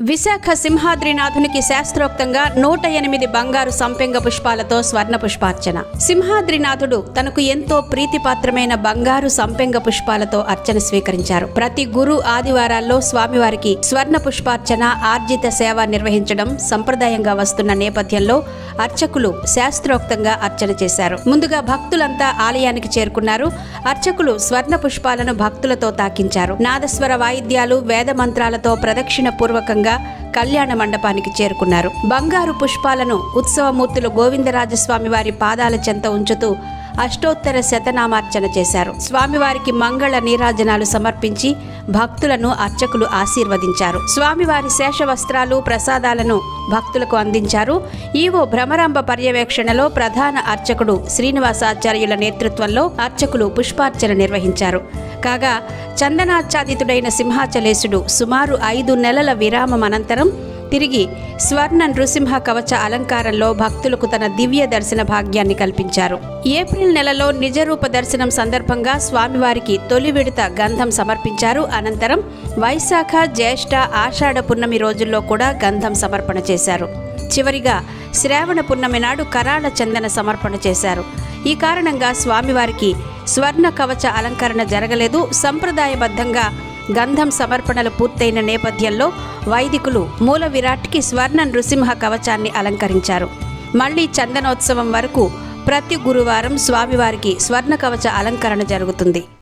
విశాఖ సింహాద్రినాథునికి శాస్త్రోక్తంగా నూట ఎనిమిది బంగారు సంపెంగ పుష్పాలతో స్వర్ణ పుష్పార్చన సింహాద్రినాథుడు తనకు ఎంతో ప్రీతిపాత్రమైన బంగారు సంపెంగ పుష్పాలతో అర్చన స్వీకరించారు ప్రతి గురు ఆదివారాల్లో స్వామివారికి స్వర్ణ పుష్పార్చన ఆర్జిత సేవ నిర్వహించడం సంప్రదాయంగా వస్తున్న నేపథ్యంలో అర్చకులు శాస్త్రోక్తంగా అర్చన చేశారు ముందుగా భక్తులంతా ఆలయానికి చేరుకున్నారు అర్చకులు స్వర్ణ పుష్పాలను భక్తులతో తాకించారు నాదస్వర వాయిద్యాలు వేద మంత్రాలతో ప్రదక్షిణ పూర్వకంగా కళ్యాణ మండపానికి చేరుకున్నారు బంగారు పుష్పాలను ఉత్సవమూర్తులు గోవిందరాజస్వామి వారి పాదాల చెంత ఉంచుతూ అష్టోత్తర శతనామార్చన చేశారు స్వామివారికి మంగళ నీరాజనాలు సమర్పించి భక్తులను అర్చకులు ఆశీర్వదించారు స్వామివారి శేష వస్త్రాలు ప్రసాదాలను భక్తులకు అందించారు ఈవో భ్రమరాంబ పర్యవేక్షణలో ప్రధాన అర్చకుడు శ్రీనివాసాచార్యుల నేతృత్వంలో అర్చకులు పుష్పార్చన నిర్వహించారు కాగా చందనాచ్ఛాదితుడైన సింహాచలేశుడు సుమారు ఐదు నెలల విరామం అనంతరం తిరిగి స్వర్ణ నృసింహ కవచ అలంకారంలో భక్తులకు తన దివ్య దర్శన భాగ్యాన్ని కల్పించారు ఏప్రిల్ నెలలో నిజరూప దర్శనం సందర్భంగా స్వామివారికి తొలి విడత గంధం సమర్పించారు అనంతరం వైశాఖ జ్యేష్ఠ ఆషాఢ పున్నమి రోజుల్లో కూడా గంధం సమర్పణ చేశారు చివరిగా శ్రావణ పున్నమి నాడు కరాళ చందన సమర్పణ చేశారు ఈ కారణంగా స్వామివారికి స్వర్ణ కవచ అలంకరణ జరగలేదు సంప్రదాయబద్ధంగా గంధం సమర్పణలు పూర్తయిన నేపథ్యంలో వైదికులు మూల విరాట్కి స్వర్ణ నృసింహ కవచాన్ని అలంకరించారు మళ్లీ చందనోత్సవం వరకు ప్రతి గురువారం స్వామివారికి స్వర్ణ కవచ అలంకరణ జరుగుతుంది